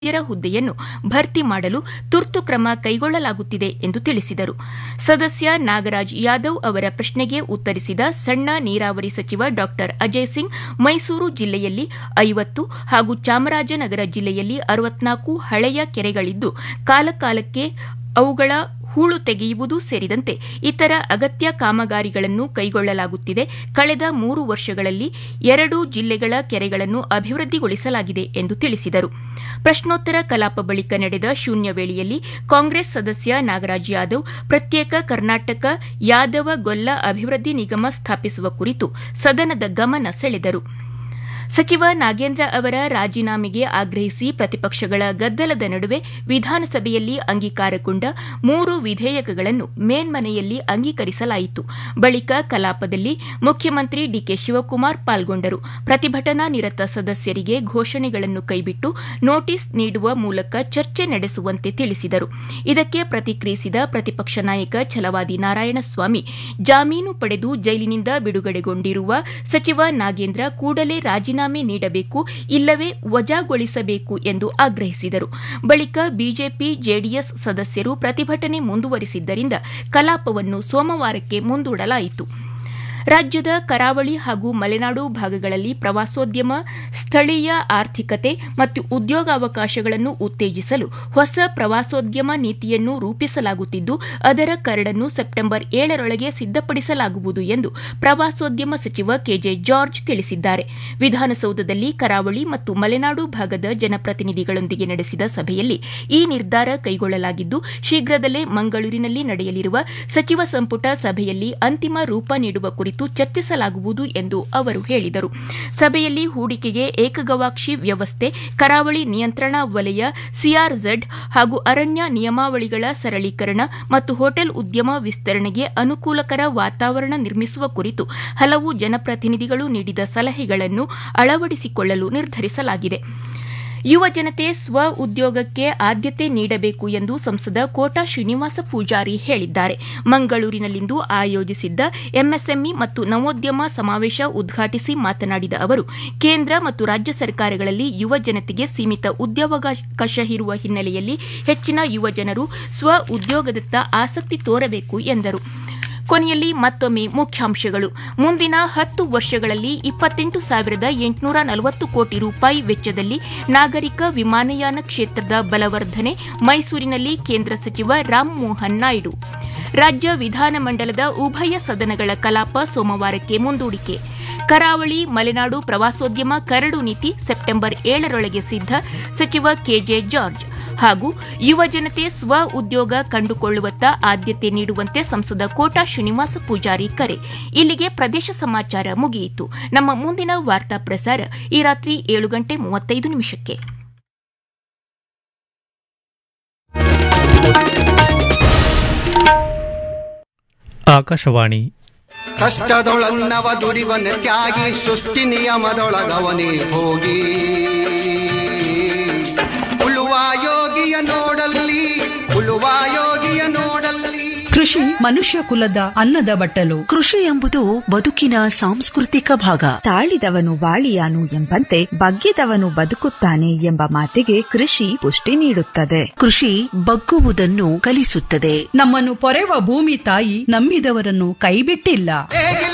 ವೈದ್ಯರ ಹುದ್ದೆಯನ್ನು ಭರ್ತಿ ಮಾಡಲು ತುರ್ತು ಕ್ರಮ ಕೈಗೊಳ್ಳಲಾಗುತ್ತಿದೆ ಎಂದು ತಿಳಿಸಿದರು ಸದಸ್ಯ ನಾಗರಾಜ್ ಯಾದವ್ ಅವರ ಪ್ರಶ್ನೆಗೆ ಉತ್ತರಿಸಿದ ಸಣ್ಣ ನೀರಾವರಿ ಸಚಿವ ಡಾ ಅಜಯ್ ಸಿಂಗ್ ಮೈಸೂರು ಜಿಲ್ಲೆಯಲ್ಲಿ ಐವತ್ತು ಹಾಗೂ ಚಾಮರಾಜನಗರ ಜಿಲ್ಲೆಯಲ್ಲಿ ಅರವತ್ನಾಲ್ಕು ಹಳೆಯ ಕೆರೆಗಳಿದ್ದು ಕಾಲಕಾಲಕ್ಕೆ ಅವುಗಳ ಹೂಳು ತೆಗೆಯುವುದು ಸೇರಿದಂತೆ ಇತರ ಅಗತ್ಯ ಕಾಮಗಾರಿಗಳನ್ನು ಕೈಗೊಳ್ಳಲಾಗುತ್ತಿದೆ ಕಳೆದ ಮೂರು ವರ್ಷಗಳಲ್ಲಿ ಎರಡು ಜಿಲ್ಲೆಗಳ ಕೆರೆಗಳನ್ನು ಅಭಿವೃದ್ಧಿಗೊಳಿಸಲಾಗಿದೆ ಎಂದು ತಿಳಿಸಿದರು ಪ್ರಶ್ನೋತ್ತರ ಕಲಾಪ ಬಳಿಕ ನಡೆದ ಶೂನ್ಯ ವೇಳೆಯಲ್ಲಿ ಕಾಂಗ್ರೆಸ್ ಸದಸ್ಯ ನಾಗರಾಜ್ ಯಾದವ್ ಪ್ರತ್ಯೇಕ ಕರ್ನಾಟಕ ಯಾದವ ಗೊಲ್ಲ ಅಭಿವೃದ್ಧಿ ನಿಗಮ ಸ್ಥಾಪಿಸುವ ಕುರಿತು ಸದನದ ಗಮನ ಸೆಳೆದರು ಸಚಿವ ನಾಗೇಂದ್ರ ಅವರ ರಾಜೀನಾಮೆಗೆ ಆಗ್ರಹಿಸಿ ಪ್ರತಿಪಕ್ಷಗಳ ಗದ್ದಲದ ನಡುವೆ ವಿಧಾನಸಭೆಯಲ್ಲಿ ಅಂಗೀಕಾರಗೊಂಡ ಮೂರು ವಿಧೇಯಕಗಳನ್ನು ಮೇಲ್ಮನೆಯಲ್ಲಿ ಅಂಗೀಕರಿಸಲಾಯಿತು ಬಳಿಕ ಕಲಾಪದಲ್ಲಿ ಮುಖ್ಯಮಂತ್ರಿ ಡಿಕೆ ಶಿವಕುಮಾರ್ ಪಾಲ್ಗೊಂಡರು ಪ್ರತಿಭಟನಾ ನಿರತ ಸದಸ್ಯರಿಗೆ ಘೋಷಣೆಗಳನ್ನು ಕೈಬಿಟ್ಟು ನೋಟಿಸ್ ನೀಡುವ ಮೂಲಕ ಚರ್ಚೆ ನಡೆಸುವಂತೆ ತಿಳಿಸಿದರು ಇದಕ್ಕೆ ಪ್ರತಿಕ್ರಿಯಿಸಿದ ಪ್ರತಿಪಕ್ಷ ನಾಯಕ ಛಲವಾದಿ ನಾರಾಯಣಸ್ವಾಮಿ ಜಾಮೀನು ಪಡೆದು ಜೈಲಿನಿಂದ ಬಿಡುಗಡೆಗೊಂಡಿರುವ ಸಚಿವ ನಾಗೇಂದ್ರ ಕೂಡಲೇ ರಾಜೀನಾಮೆ ನೀಡಬೇಕು ಇಲ್ಲವೇ ವಜಾಗೊಳಿಸಬೇಕು ಎಂದು ಆಗ್ರಹಿಸಿದರು ಬಳಿಕ ಬಿಜೆಪಿ ಜೆಡಿಎಸ್ ಸದಸ್ಯರು ಪ್ರತಿಭಟನೆ ಮುಂದುವರಿಸಿದ್ದರಿಂದ ಕಲಾಪವನ್ನು ಸೋಮವಾರಕ್ಕೆ ಮುಂದೂಡಲಾಯಿತು ರಾಜ್ಯದ ಕರಾವಳಿ ಹಾಗೂ ಮಲೆನಾಡು ಭಾಗಗಳಲ್ಲಿ ಪ್ರವಾಸೋದ್ಯಮ ಸ್ಥಳೀಯ ಆರ್ಥಿಕತೆ ಮತ್ತು ಉದ್ಯೋಗಾವಕಾಶಗಳನ್ನು ಉತ್ತೇಜಿಸಲು ಹೊಸ ಪ್ರವಾಸೋದ್ಯಮ ನೀತಿಯನ್ನು ರೂಪಿಸಲಾಗುತ್ತಿದ್ದು ಅದರ ಕರಡನ್ನು ಸೆಪ್ಟೆಂಬರ್ ಏಳರೊಳಗೆ ಸಿದ್ದಪಡಿಸಲಾಗುವುದು ಎಂದು ಪ್ರವಾಸೋದ್ಯಮ ಸಚಿವ ಕೆಜೆ ಜಾರ್ಜ್ ತಿಳಿಸಿದ್ದಾರೆ ವಿಧಾನಸೌಧದಲ್ಲಿ ಕರಾವಳಿ ಮತ್ತು ಮಲೆನಾಡು ಭಾಗದ ಜನಪ್ರತಿನಿಧಿಗಳೊಂದಿಗೆ ನಡೆಸಿದ ಸಭೆಯಲ್ಲಿ ಈ ನಿರ್ಧಾರ ಕೈಗೊಳ್ಳಲಾಗಿದ್ದು ಶೀಘ್ರದಲ್ಲೇ ಮಂಗಳೂರಿನಲ್ಲಿ ನಡೆಯಲಿರುವ ಸಚಿವ ಸಂಪುಟ ಸಭೆಯಲ್ಲಿ ಅಂತಿಮ ರೂಪ ನೀಡುವ ಕುರಿತು ಚರ್ಚಿಸಲಾಗುವುದು ಎಂದು ಅವರು ಹೇಳಿದರು ಸಭೆಯಲ್ಲಿ ಹೂಡಿಕೆಗೆ ಏಕಗವಾಕ್ಷಿ ವ್ಯವಸ್ಥೆ ಕರಾವಳಿ ನಿಯಂತ್ರಣಾ ವಲಯ ಸಿಆರ್ಝೆಡ್ ಹಾಗೂ ಅರಣ್ಯ ನಿಯಮಾವಳಿಗಳ ಸರಳೀಕರಣ ಮತ್ತು ಹೋಟೆಲ್ ಉದ್ಯಮ ವಿಸ್ತರಣೆಗೆ ಅನುಕೂಲಕರ ವಾತಾವರಣ ನಿರ್ಮಿಸುವ ಕುರಿತು ಹಲವು ಜನಪ್ರತಿನಿಧಿಗಳು ನೀಡಿದ ಸಲಹೆಗಳನ್ನು ಅಳವಡಿಸಿಕೊಳ್ಳಲು ನಿರ್ಧರಿಸಲಾಗಿದೆ ಯುವ ಜನತೆ ಸ್ವ ಉದ್ಯೋಗಕ್ಕೆ ಆದ್ಯತೆ ನೀಡಬೇಕು ಎಂದು ಸಂಸದ ಕೋಟಾ ಶ್ರೀನಿವಾಸ ಪೂಜಾರಿ ಹೇಳಿದ್ದಾರೆ ಮಂಗಳೂರಿನಲ್ಲಿಂದು ಆಯೋಜಿಸಿದ್ದ ಎಂಎಸ್ಎಂಇ ಮತ್ತು ನವೋದ್ಯಮ ಸಮಾವೇಶ ಉದ್ಘಾಟಿಸಿ ಮಾತನಾಡಿದ ಅವರು ಕೇಂದ್ರ ಮತ್ತು ರಾಜ್ಯ ಸರ್ಕಾರಗಳಲ್ಲಿ ಯುವ ಜನತೆಗೆ ಸೀಮಿತ ಉದ್ಯೋಗಾವಕಾಶ ಇರುವ ಹಿನ್ನೆಲೆಯಲ್ಲಿ ಹೆಚ್ಚಿನ ಯುವ ಜನರು ಸ್ವ ಉದ್ಯೋಗದತ್ತ ಆಸಕ್ತಿ ತೋರಬೇಕು ಎಂದರು ಕೊನೆಯಲ್ಲಿ ಮತ್ತೊಮ್ಮೆ ಮುಖ್ಯಾಂಶಗಳು ಮುಂದಿನ ಹತ್ತು ವರ್ಷಗಳಲ್ಲಿ ಇಪ್ಪತ್ತೆಂಟು ಸಾವಿರದ ಎಂಟುನೂರ ನಲವತ್ತು ಕೋಟಿ ರೂಪಾಯಿ ವೆಚ್ಚದಲ್ಲಿ ನಾಗರಿಕ ವಿಮಾನಯಾನ ಕ್ಷೇತ್ರದ ಬಲವರ್ಧನೆ ಮೈಸೂರಿನಲ್ಲಿ ಕೇಂದ್ರ ಸಚಿವ ರಾಮಮೋಹನ್ ನಾಯ್ಡು ರಾಜ್ಯ ವಿಧಾನಮಂಡಲದ ಉಭಯ ಸದನಗಳ ಕಲಾಪ ಸೋಮವಾರಕ್ಕೆ ಮುಂದೂಡಿಕೆ ಕರಾವಳಿ ಮಲೆನಾಡು ಪ್ರವಾಸೋದ್ಯಮ ಕರಡು ನೀತಿ ಸೆಪ್ಟೆಂಬರ್ ಏಳರೊಳಗೆ ಸಿದ್ಧ ಸಚಿವ ಕೆಜೆ ಜಾರ್ಜ್ ಹಾಗೂ ಯುವ ಜನತೆ ಸ್ವ ಉದ್ಯೋಗ ಕಂಡುಕೊಳ್ಳುವತ್ತ ಆದ್ಯತೆ ನೀಡುವಂತೆ ಸಂಸದ ಕೋಟಾ ಶ್ರೀನಿವಾಸ ಪೂಜಾರಿ ಕರೆ ಇಲ್ಲಿಗೆ ಪ್ರದೇಶ ಸಮಾಚಾರ ಮುಗಿಯಿತು ನಮ್ಮ ಮುಂದಿನ ವಾರ್ತಾ ಪ್ರಸಾರ ಈ ರಾತ್ರಿ ಏಳು ಗಂಟೆ ಮೂವತ್ತೈದು ನಿಮಿಷಕ್ಕೆ ಆಕಾಶವಾಣಿ ಕಷ್ಟದೊಳನ್ನವ ದುಡಿವನ ತ್ಯಾಗಿ ಸೃಷ್ಟಿ ನಿಯಮದೊಳಗವನೇ ಹೋಗಿ ಉಳುವ ಯೋಗಿಯ ನೋಡಲ್ಲಿ ಉಳುವ ಯೋಗಿಯ ನೋಡಲ್ಲಿ ಕೃಷಿ ಮನುಷ್ಯ ಕುಲದ ಅನ್ನದ ಬಟ್ಟಲು ಕೃಷಿ ಎಂಬುದು ಬದುಕಿನ ಸಾಂಸ್ಕೃತಿಕ ಭಾಗ ತಾಳಿದವನು ಬಾಳಿಯಾನು ಎಂಬಂತೆ ಬಗ್ಗಿದವನು ಬದುಕುತ್ತಾನೆ ಎಂಬ ಮಾತಿಗೆ ಕೃಷಿ ಪುಷ್ಟಿ ನೀಡುತ್ತದೆ ಕೃಷಿ ಬಗ್ಗುವುದನ್ನು ಕಲಿಸುತ್ತದೆ ನಮ್ಮನ್ನು ಪೊರೆವ ಭೂಮಿ ತಾಯಿ ನಂಬಿದವರನ್ನು ಕೈಬಿಟ್ಟಿಲ್ಲ